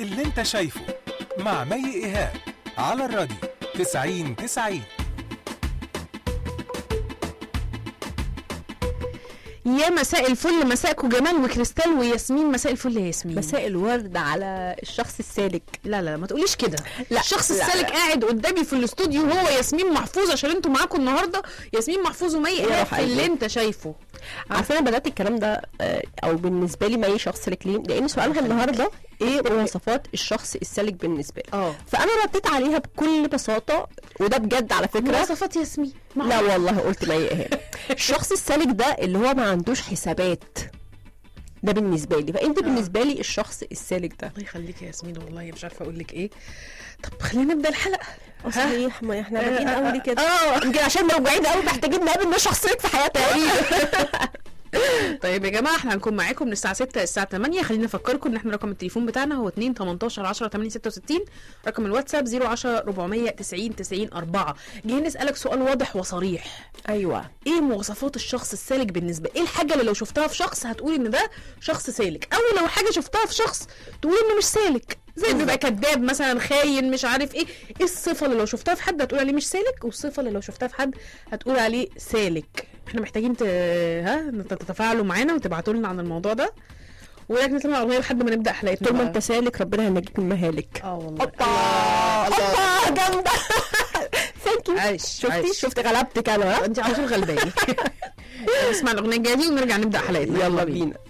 اللي انت شايفه مع مي ايهاب على الراديو 90 90 يا مساء الفل مساءكم جمال وكريستال وياسمين مساء الفل يا ياسمين مساء الورد على الشخص السالك لا لا ما تقوليش كده لا، الشخص لا، السالك لا. قاعد قدامي في الاستوديو هو ياسمين محفوظ عشان انتوا معاكم النهارده ياسمين محفوظ ومي يا ايهاب روح في اللي قلبي. انت شايفه عارفه انا بدات الكلام ده آه، او بالنسبه لي ما اي شخص سالك ليه لان سؤالها النهارده ايه مواصفات الشخص السالك بالنسبه لي اه فانا رديت عليها بكل بساطه وده بجد على فكره مواصفات ياسمين لا والله قلت ما هي ايهاب الشخص السالك ده اللي هو ما عندوش حسابات ده بالنسبه لي فانت بالنسبه لي الشخص السالك ده الله يخليك يا ياسمين والله مش عارفه اقول لك ايه طب خلينا نبدا الحلقه اه صحيح ما احنا بادئين آه، قوي كده اه يمكن عشان موجوعين قوي محتاجين نقابل ناس شخصيات في حياتنا طيب يا جماعه احنا هنكون معاكم من الساعه 6 للساعه 8 خلينا نفكركم ان احنا رقم التليفون بتاعنا هو 2 18 10 8 66 رقم الواتساب 010 490 90 4 جايين نسالك سؤال واضح وصريح ايوه ايه مواصفات الشخص السالك بالنسبه ايه الحاجه اللي لو شفتها في شخص هتقول ان ده شخص سالك او لو حاجه شفتها في شخص تقول انه مش سالك زي بيبقى كذاب مثلا خاين مش عارف ايه ايه الصفه اللي لو شفتها في حد هتقول عليه مش سالك والصفه اللي لو شفتها في حد هتقول عليه سالك احنا محتاجين ت... ها تتفاعلوا معانا وتبعتوا لنا عن الموضوع ده ولكن نسمع اغنيه لحد ما نبدا حلقتنا طول ما بقى. انت سالك ربنا هينجيك من مهالك اه والله اوبا الله. اوبا جامده ثانك يو عايش شفتي عايش. شفت غلبتك انا ها؟ انت على طول غلباني نسمع الاغنيه الجايه دي ونرجع نبدا حلقتنا يلا بينا